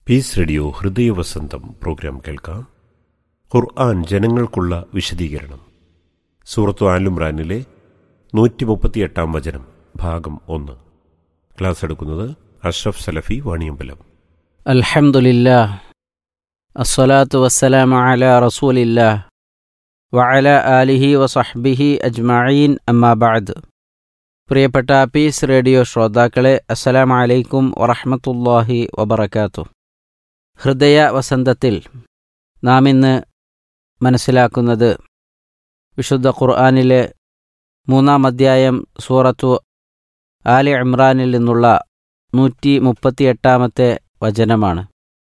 piece radio ഹൃദയവസന്തം programme കേൾക്കാം ഖുർആൻ ജനങ്ങൾക്കുള്ള വിശദീകരണം സൂറത്തു ആലുംറാനിലെ നൂറ്റി മുപ്പത്തിയെട്ടാം വചനം ഭാഗം ഒന്ന് ക്ലാസ് എടുക്കുന്നത് അഷ്റഫ് സലഫി വാണിയമ്പലം അൽഹംദുലില്ലാ അസ്സലാത്തു വസ്സലാമു അലാ റസൂലില്ലാ വഅല ആലിഹി വസഹ്ബിഹി അജ്മഈൻ അമ്മാ ബഅദ് പ്രിയപ്പെട്ട പീസ് റേഡിയോ ശ്രോതാക്കളെ അസ്സലാമു അലൈക്കും വറഹ്മത്തുള്ളാഹി വബറകാതുഹു ഹൃദയ വസന്തത്തിൽ നാം ഇന്ന് മനസ്സിലാക്കുന്നത് വിശുദ്ധ ഖുർആനിലെ മൂന്നാം അധ്യായം സൂറത്തു ആലി ഇമ്രാനിൽ നിന്നുള്ള നൂറ്റി മുപ്പത്തിയെട്ടാമത്തെ വചനമാണ്